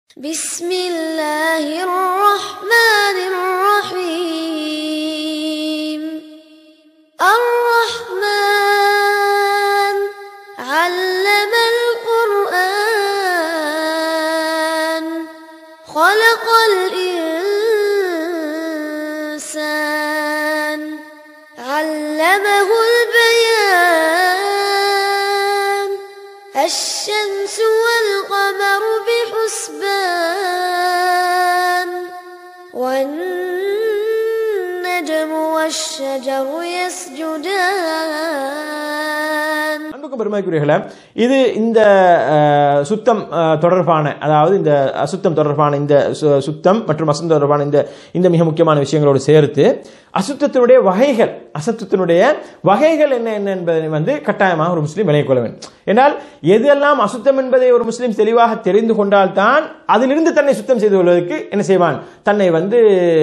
بسم الله الرحمن الرحيم الرحمن علم القرآن خلق الإنسان علمه البيان الشمس والقمر بحسبان والنجم والشجر يسجدان அன்புக்கும் பெருமைக்குரியர்களே இது இந்த அஹ், சுத்தம் அஹ், தொடர்பான அதாவது இந்த அசுத்தம் தொடர்பான இந்த சு- சுத்தம் மற்றும் அசுத்தம் தொடர்பான இந்த இந்த மிக முக்கியமான விஷயங்களோடு சேர்த்து அசுத்தத்தினுடைய வகைகள் அசுத்தத்தினுடைய வகைகள் என்ன என்ன என்பதை வந்து கட்டாயமாக ஒரு முஸ்லீம் விளங்கிக் கொள்ள வேண்டும் என்றால் எதெல்லாம் அசுத்தம் என்பதை ஒரு முஸ்லீம் தெளிவாக தெரிந்து கொண்டால்தான் அதிலிருந்து தன்னை சுத்தம் செய்து கொள்வதற்கு என்ன செய்வான் தன்னை வந்து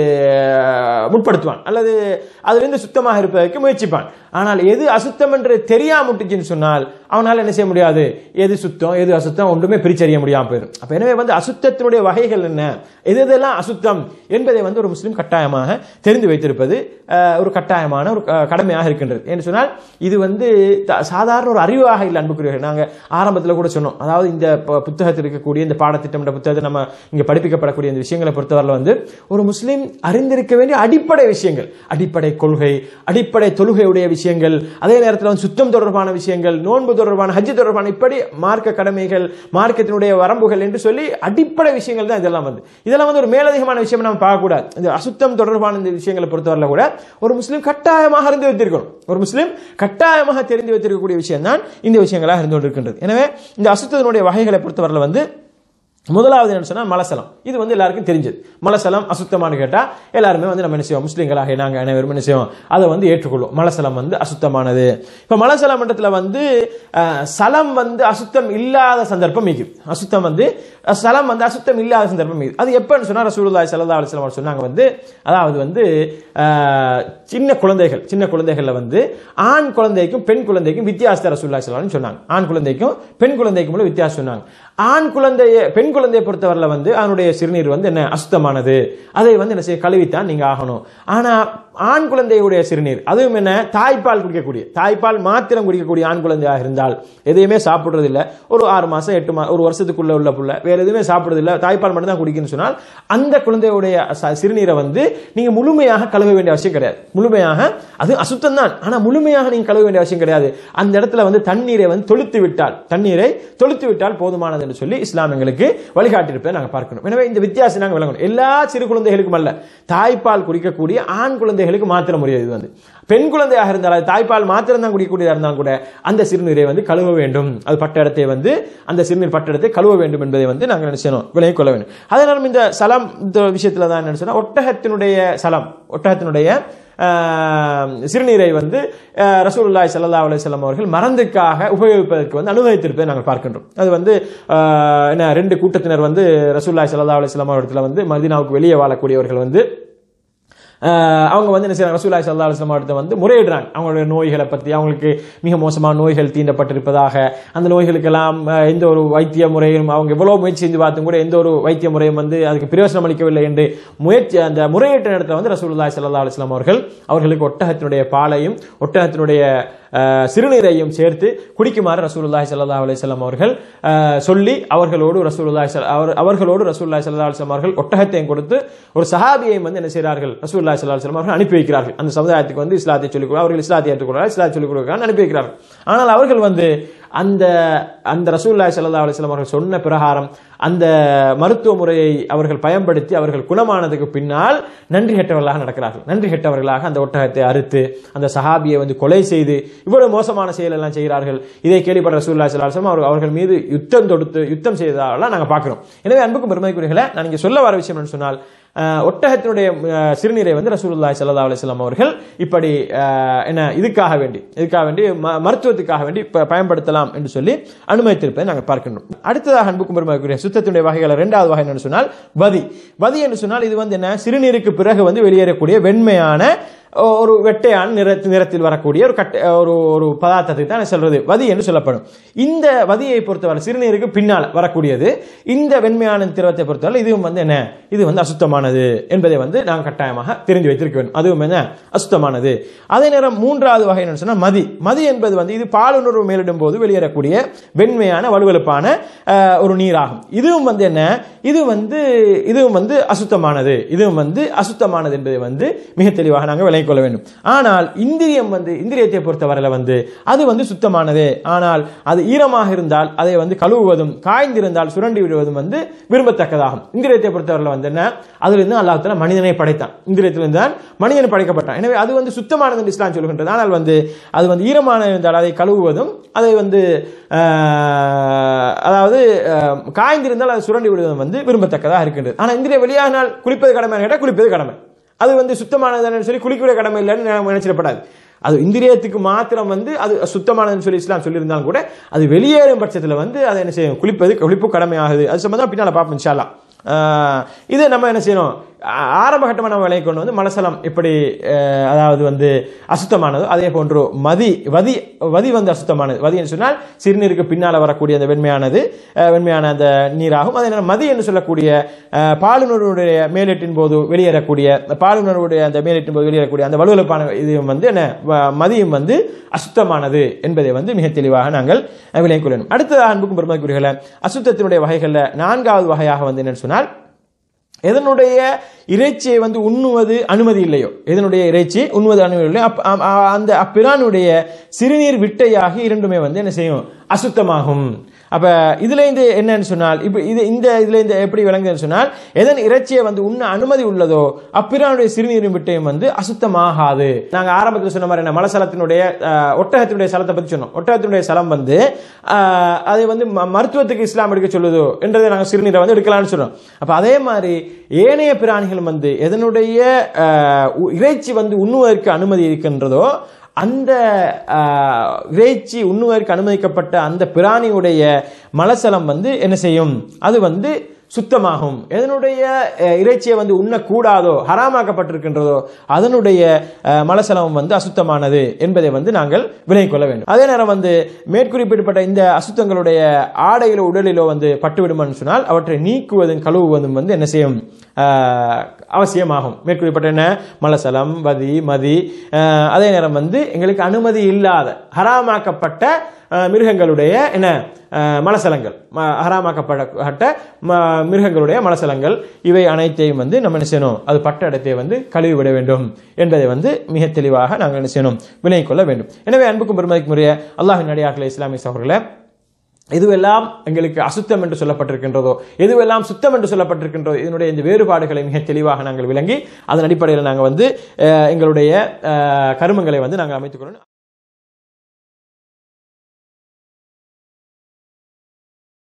அஹ், முற்படுத்துவான் அல்லது அதிலிருந்து சுத்தமாக இருப்பதற்கு முயற்சிப்பான் ஆனால் எது அசுத்தம் என்று தெரியாமட்டுச்சுன்னு சொன்னால் அவனால் என்ன செய்ய முடியாது எது சுத்தம் எது அசுத்தம் ஒன்றுமே பிரிச்சறிய முடியாமல் போயிடும் அப்ப எனவே வந்து அசுத்தத்தினுடைய வகைகள் என்ன எது எதெல்லாம் அசுத்தம் என்பதை வந்து ஒரு முஸ்லீம் கட்டாயமாக தெரிந்து வைத்திருப்பது அஹ், ஒரு கட்டாயமான ஒரு அஹ், கடமையாக இருக்கின்றது என்று சொன்னால் இது வந்து த- சாதாரண ஒரு அறிவாக இல்லை அன்புக்குரியவர்கள் நாங்க ஆரம்பத்தில் கூட சொன்னோம் அதாவது இந்த ப- புத்தகத்தில் இருக்கக்கூடிய இந்த பாடத்திட்டம் என்ற புத்தகத்தை நம்ம இங்க படிப்பிக்கப்படக்கூடிய இந்த விஷயங்களை பொறுத்தவரையில் வந்து ஒரு முஸ்லீம் அறிந்திருக்க வேண்டிய அடிப்படை விஷயங்கள் அடிப்படை கொள்கை அடிப்படை தொழுகையுடைய விஷயங்கள் அதே நேரத்தில் வந்து சுத்தம் தொடர்பான விஷயங்கள் நோன்பு தொடர்பான ஹஜ்ஜு தொடர்பான இப்படி மார்க்க கடமைகள் மார்க்கத்தினுடைய வரம்புகள் என்று சொல்லி அடிப்படை விஷயங்கள் தான் இதெல்லாம் வந்து இதெல்லாம் வந்து ஒரு மேலதிகமான விஷயம் நம்ம பார்க்கக்கூடாது இந்த அசுத்தம் தொடர்பான இந்த விஷயங்களை பொறுத்தவரையில் கூட ஒரு முஸ்லீம் கட்டாயமாக அறிந்து வைத்திருக்கணும் ஒரு முஸ்லீம் கட்டாயமாக தெரிந்து வைத்திருக்கக்கூடிய விஷயம் தான் இந்த விஷயங்களாக இருந்து கொண்டிருக்கின்றது எனவே இந்த அசுத்தத்தினுடைய வகைகளை பொறுத்தவரையில் வந்து முதலாவது என்ன சொன்னா மலசலம் இது வந்து எல்லாருக்கும் தெரிஞ்சது மலசலம் அசுத்தமானு கேட்டா எல்லாருமே வந்து நம்ம என்ன செய்வோம் முஸ்லீம்களாக நாங்கள் அனைவரும் என்ன செய்வோம் அதை வந்து ஏற்றுக்கொள்வோம் மலசலம் வந்து அசுத்தமானது இப்போ மலசல மண்டலத்தில் வந்து அஹ், சலம் வந்து அசுத்தம் இல்லாத சந்தர்ப்பம் மிகுது அசுத்தம் வந்து அஹ், சலம் வந்து அசுத்தம் இல்லாத சந்தர்ப்பம் மிகுது அது எப்பன்னு சொன்னா ரசூலுல்லாஹி ஸல்லல்லாஹு அலைஹி வஸல்லம் சொன்னாங்க வந்து அதாவது வந்து அஹ், சின்ன குழந்தைகள் சின்ன குழந்தைகள்ல வந்து ஆண் குழந்தைக்கும் பெண் குழந்தைக்கும் வித்தியாசத்தை ரசூலுல்லாஹி ஸல்லல்லாஹு அலைஹி வஸல்லம் சொன்னாங்க ஆண் குழந்தைக்கும் பெண் குழந்தைக்கும் உள்ள வித்தியாசம் சொன்னாங்க ஆண் குழந்தைய பெண் குழந்தையை பொறுத்தவரையில் வந்து அதனுடைய சிறுநீர் வந்து என்ன அசுத்தமானது அதை வந்து என்ன செய்ய கழுவித்தான் நீங்க ஆகணும் ஆனா ஆண் குழந்தையுடைய சிறுநீர் அதுவும் என்ன தாய்ப்பால் குடிக்கக்கூடிய தாய்ப்பால் மாத்திரம் குடிக்கக்கூடிய ஆண் குழந்தையாக இருந்தால் எதையுமே சாப்பிடுறது இல்ல ஒரு ஆறு மாசம் எட்டு மா ஒரு வருஷத்துக்குள்ள உள்ள புள்ள வேற எதுவுமே சாப்பிடுறது இல்ல தாய்ப்பால் மட்டும் தான் குடிக்கணும்னு சொன்னால் அந்த குழந்தையுடைய ச- சிறுநீரை வந்து நீங்க முழுமையாக கழுவ வேண்டிய அவசியம் கிடையாது முழுமையாக அது அசுத்தம் தான் ஆனா முழுமையாக நீங்க கழுவ வேண்டிய அவசியம் கிடையாது அந்த இடத்துல வந்து தண்ணீரை வந்து தொளித்து விட்டால் தண்ணீரை தொளித்து விட்டால் போதுமானது என்று சொல்லி இஸ்லாம் எங்களுக்கு வழிகாட்டியிருப்பதை நாங்கள் பார்க்கணும் எனவே இந்த வித்தியாசம் நாங்கள் விளங்கணும் எல்லா சிறு குழந்தைகளுக்கும் அல்ல தாய்ப்பால் குடிக்கக்கூடிய ஆண் குழந்தைகளுக்கு மாத்திரம் முடியாது இது வந்து பெண் குழந்தையாக இருந்தால் அது தாய்ப்பால் மாத்திரம் தான் குடிக்கக்கூடியதாக இருந்தாலும் கூட அந்த சிறுநீரை வந்து கழுவ வேண்டும் அது பட்ட இடத்தை வந்து அந்த சிறுநீர் பட்ட இடத்தை கழுவ வேண்டும் என்பதை வந்து நாங்கள் நினைச்சணும் விலகிக் கொள்ள வேண்டும் அதே நேரம் இந்த சலம் இந்த விஷயத்துல தான் என்ன சொன்னா ஒட்டகத்தினுடைய சலம் ஒட்டகத்தினுடைய ஆஹ், சிறுநீரை வந்து ஆஹ், ரசூலுல்லாஹி ஸல்லல்லாஹு அலைஹி வஸல்லம் அவர்கள் மறந்துக்காக உபயோகிப்பதற்கு வந்து அனுமதித்திருப்பதை நாங்கள் பார்க்கின்றோம் அது வந்து ஆஹ், என்ன ரெண்டு கூட்டத்தினர் வந்து ரசூலுல்லாஹி ஸல்லல்லாஹு அலைஹி வஸல்லம் அவர்களிடத்துல வந்து மதீனாவுக்கு வெளியே வாழக்கூடியவர்கள் வந்து ஆஹ் அவங்க வந்து என்ன செய்யறாங்க ரசூலுல்லாஹி ஸல்லல்லாஹு அலைஹி வஸல்லம் அவர்கிட்ட வந்து முறையிடுறாங்க அவங்களுடைய நோய்களை பற்றி அவங்களுக்கு மிக மோசமான நோய்கள் தீண்டப்பட்டிருப்பதாக அந்த நோய்களுக்கெல்லாம் ஆஹ், எந்த ஒரு வைத்திய முறையும் அவங்க எவ்வளவு முயற்சி செஞ்சு பார்த்தும் கூட எந்த ஒரு வைத்திய முறையும் வந்து அதுக்கு பிரயோசனம் அளிக்கவில்லை என்று முயற்சி அந்த முறையீட்டு நேரத்தில் வந்து ரசூலுல்லாஹி ஸல்லல்லாஹு அலைஹி வஸல்லம் அவர்கள் அவர்களுக்கு ஒட்டகத்தினுடைய பாலையும் ஒட்டகத்தினுடைய ஆஹ், சிறுநீரையும் சேர்த்து குடிக்குமாறு ரசூலுல்லாஹி ஸல்லல்லாஹு அலைஹி வஸல்லம் அவர்கள் ஆஹ், சொல்லி அவர்களோடு ரசூலுல்லாஹி ஸல்ல- அவர் அவர்களோடு ரசூலுல்லாஹி ஸல்லல்லாஹு அலைஹி வஸல்லம் அவர்கள் ஒட்டகத்தையும் கொடுத்து ஒரு சஹாபியையும் வந்து என்ன செய்கிறார்கள் ரசூலுல்லாஹி ஸல்லல்லாஹு அலைஹி வஸல்லம் அவர்கள் அனுப்பி வைக்கிறார்கள் அந்த சமுதாயத்துக்கு வந்து இஸ்லாத்தை சொல்லிக் கொடு அவர்கள் இஸ்லாத்தை ஏற்றுக்கொள்கிறார் இஸ்லாத்தை சொல்லிக் கொடுக்கிறார் அனுப்பி வைக்கிறார்கள் ஆனால் அவர்கள் வந்து அந்த அந்த ரசூலுல்லாஹி ஸல்லல்லாஹு அலைஹி வஸல்லம் அவர்கள் சொன்ன பிரகாரம் அந்த மருத்துவ முறையை அவர்கள் பயன்படுத்தி அவர்கள் குணமானதுக்கு பின்னால் நன்றி கெட்டவர்களாக நடக்கிறார்கள் நன்றி கெட்டவர்களாக அந்த ஒட்டகத்தை அறுத்து அந்த சஹாபியை வந்து கொலை செய்து இவ்வளவு மோசமான செயல் எல்லாம் செய்கிறார்கள் இதை கேள்விப்பட்ட ரசூலுல்லாஹி ஸல்லல்லாஹு அலைஹி வஸல்லம் அவர் அவர்கள் மீது யுத்தம் தொடுத்து யுத்தம் செய்ததாலாம் நாங்க பார்க்கிறோம் எனவே அன்புக்கும் பெருமைக்குரியர்களே நான் இங்க சொல்ல வர விஷயம் என்ன சொன்னால் அஹ், ஒட்டகத்தினுடைய அஹ், சிறுநீரை வந்து ரசூலுல்லாஹி ஸல்லல்லாஹு அலைஹி வஸல்லம் அவர்கள் இப்படி அஹ், என்ன இதுக்காக வேண்டி இதுக்காக வேண்டி ம- மருத்துவத்துக்காக வேண்டி ப- பயன்படுத்தலாம் என்று சொல்லி அனுமதித்திருப்பதை நாங்கள் பார்க்கின்றோம் அடுத்ததாக அன்புக்கும் பெருமைக்குரிய சுத்தத்தினுடைய வகைகள் இரண்டாவது வகை என்னன்னு சொன்னால் வதி வதி என்று சொன்னால் இது வந்து என்ன சிறுநீருக்கு பிறகு வந்து வெளியேறக்கூடிய வெண்மையான ஒரு வெட்டையான நிற நிறத்தில் வரக்கூடிய ஒரு கட்ட ஒரு ஒரு பதார்த்தத்தை தான் என்ன சொல்றது வதி என்று சொல்லப்படும் இந்த வதியை பொறுத்தவரை சிறுநீருக்கு பின்னால் வரக்கூடியது இந்த வெண்மையான திரவத்தை பொறுத்தவரை இதுவும் வந்து என்ன இது வந்து அசுத்தமானது என்பதை வந்து நாம் கட்டாயமாக தெரிந்து வைத்திருக்க வேண்டும் அதுவும் என்ன அசுத்தமானது அதே நேரம் மூன்றாவது வகை என்னன்னு சொன்னா மதி மதி என்பது வந்து இது பாலுணர்வு மேலிடும் போது வெளியேறக்கூடிய வெண்மையான வலுவலுப்பான அஹ், ஒரு நீராகும் இதுவும் வந்து என்ன இது வந்து இதுவும் வந்து அசுத்தமானது இதுவும் வந்து அசுத்தமானது என்பதை வந்து மிக தெளிவாக நாங்கள் விளங்கிக் கொள்ள வேண்டும் ஆனால் இந்திரியம் வந்து இந்திரியத்தை பொறுத்தவரையில் வந்து அது வந்து சுத்தமானதே ஆனால் அது ஈரமாக இருந்தால் அதை வந்து கழுவுவதும் காய்ந்திருந்தால் சுரண்டி விடுவதும் வந்து விரும்பத்தக்கதாகும் இந்திரியத்தை பொறுத்தவரையில் வந்து என்ன அதிலிருந்து அல்லாஹ் தஆலா மனிதனை படைத்தான் இந்திரியத்திலிருந்து தான் மனிதன் படைக்கப்பட்டான் எனவே அது வந்து சுத்தமானது என்று இஸ்லாம் சொல்கின்றது ஆனால் வந்து அது வந்து ஈரமான இருந்தால் அதை கழுவுவதும் அதை வந்து ஆஹ், அதாவது ஆஹ், காய்ந்திருந்தால் அதை சுரண்டி விடுவதும் வந்து விரும்பத்தக்கதாக இருக்கின்றது ஆனால் இந்திரிய வெளியாகினால் குளிப்பது கடமை கேட்டால் குளிப்பது கடமை அது வந்து சுத்தமானதுன்னு சொல்லி குளிக்கிற கடமை இல்லைன்னு நம்ம நினைச்சிடப்படாது அது இந்திரியத்துக்கு மாத்திரம் வந்து அது சுத்தமானதுன்னு சொல்லி இஸ்லாம் சொல்லியிருந்தாலும் கூட அது வெளியேறும் பட்சத்தில் வந்து அதை என்ன செய்யும் குளிப்பது குளிப்பு கடமையாகுது அது சம்பந்தம் பின்னால் பார்ப்போம் இன்ஷா அல்லாஹ். ஆஹ் இது நம்ம என்ன செய்யணும் ஆ- ஆரம்ப கட்டமாக நம்ம விலை கொண்டு வந்து மலசலம் எப்படி அஹ், அதாவது வந்து அசுத்தமானதோ அதே போன்று மதி வதி வதி வந்து அசுத்தமானது வதி என்று சொன்னால் சிறுநீருக்கு பின்னால் வரக்கூடிய அந்த வெண்மையானது அஹ், வெண்மையான அந்த நீராகும் அதே நேரம் மதி என்று சொல்லக்கூடிய அஹ், பாலுணர்வுடைய மேலீட்டின் போது வெளியேறக்கூடிய பாலுணர்வுடைய அந்த மேலீட்டின் போது வெளியேறக்கூடிய அந்த வலுவலுப்பான இதுவும் வந்து என்ன வ- மதியும் வந்து அசுத்தமானது என்பதை வந்து மிக தெளிவாக நாங்கள் அஹ், விளங்கிக் கொள்ளணும் அடுத்ததாக அன்புக்கும் பெருமதிக்குரியர்களே அசுத்தத்தினுடைய வகைகளில் நான்காவது வகையாக வந்து என்னன்னு சொன்னால் எதனுடைய இறைச்சியை வந்து உண்ணுவது அனுமதி இல்லையோ எதனுடைய இறைச்சி உண்ணுவது அனுமதி இல்லையோ அப்- அ- அ- அந்த அப்பிரானுடைய சிறுநீர் விட்டையாகி இரண்டுமே வந்து என்ன செய்யும் அசுத்தமாகும் அப்ப இதுல இருந்து என்னன்னு சொன்னால் இப்ப இது இந்த இதுல இருந்து எப்படி விளங்குதுன்னு சொன்னால் எதன் இறைச்சியை வந்து உண்ண அனுமதி உள்ளதோ அப்பிரானுடைய சிறுநீரும் விட்டையும் வந்து அசுத்தமாகாது நாங்க ஆரம்பத்தில் சொன்ன மாதிரி என்ன மலசலத்தினுடைய அஹ், ஒட்டகத்தினுடைய சலத்தை பத்தி சொன்னோம் ஒட்டகத்தினுடைய சலம் வந்து அஹ், அதை வந்து ம- மருத்துவத்துக்கு இஸ்லாம் எடுக்க சொல்லுதோ என்றதை நாங்கள் சிறுநீரை வந்து எடுக்கலாம்னு சொன்னோம் அப்ப அதே மாதிரி ஏனைய பிராணிகள் வந்து எதனுடைய அஹ், உ- இறைச்சி வந்து உண்ணுவதற்கு அனுமதி இருக்கின்றதோ அந்த அஹ், இறைச்சி உண்ணுவதற்கு அனுமதிக்கப்பட்ட அந்த பிராணியுடைய மலசலம் வந்து என்ன செய்யும் அது வந்து சுத்தமாகும் எதனுடைய அஹ், இறைச்சியை வந்து உண்ணக்கூடாதோ ஹராமாக்கப்பட்டிருக்கின்றதோ அதனுடைய அஹ், மலசலம் வந்து அசுத்தமானது என்பதை வந்து நாங்கள் விலகிக் கொள்ள வேண்டும் அதே நேரம் வந்து மேற்குறிப்பிடப்பட்ட இந்த அசுத்தங்களுடைய ஆடையிலோ உடலிலோ வந்து பட்டுவிடுமென்னு சொன்னால் அவற்றை நீக்குவதும் கழுவுவதும் வந்து என்ன செய்யும் அஹ், அவசியமாகும் மேற்குறிப்பிட்ட என்ன மலசலம் வதி மதி அஹ், அதே நேரம் வந்து எங்களுக்கு அனுமதி இல்லாத ஹராமாக்கப்பட்ட அஹ், மிருகங்களுடைய என்ன அஹ், மலசலங்கள் ம- ஹராமாக்கப்பட்ட ம- மிருகங்களுடைய மலசலங்கள் இவை அனைத்தையும் வந்து நம்ம என்ன செய்யணும் அது பட்ட இடத்தை வந்து கழுவி விட வேண்டும் என்பதை வந்து மிக தெளிவாக நாங்கள் என்ன செய்யணும் விலகிக் கொள்ள வேண்டும் எனவே அன்புக்கும் பெருமதிக்கும் முறைய அல்லாஹின் அடியார்களே இஸ்லாமிய சகோதரர்களே எதுவெல்லாம் எங்களுக்கு அசுத்தம் என்று சொல்லப்பட்டிருக்கின்றதோ எதுவெல்லாம் சுத்தம் என்று சொல்லப்பட்டிருக்கின்றதோ இதனுடைய இந்த வேறுபாடுகளை மிக தெளிவாக நாங்கள் விளங்கி அதன் அடிப்படையில் நாங்கள் வந்து அஹ், எங்களுடைய அஹ், கருமங்களை வந்து நாங்கள் அமைத்துக் கொள்ளணும்